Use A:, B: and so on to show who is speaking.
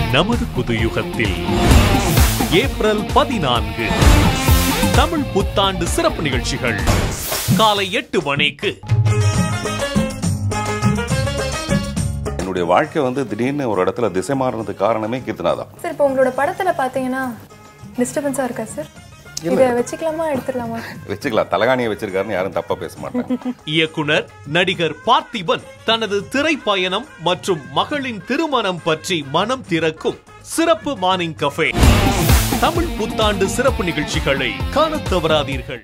A: நமது புதுயுகத்தில் ஏப்ரல் பதினான்கு தமிழ் புத்தாண்டு சிறப்பு நிகழ்ச்சிகள் காலை எட்டு மணிக்கு
B: என்னுடைய வாழ்க்கை வந்து திடீர்னு ஒரு இடத்துல திசை மாறினதுக்கு காரணமே கீர்த்தனா தான்
C: சார் இப்போ உங்களோட படத்துல பாத்தீங்கன்னா டிஸ்டர்பன்ஸா இருக்கா சார் இதை வச்சுக்கலாமா எடுத்துடலாமா
B: வச்சுக்கலாம் தலகாணியை வச்சிருக்காருன்னு யாரும் தப்பா பேச மாட்டாங்க
A: இயக்குனர் நடிகர் பார்த்திபன் தனது திரைப்பயணம் மற்றும் மகளின் திருமணம் பற்றி மனம் திறக்கும் சிறப்பு மார்னிங் கஃபே தமிழ் புத்தாண்டு சிறப்பு நிகழ்ச்சிகளை காணத் தவறாதீர்கள்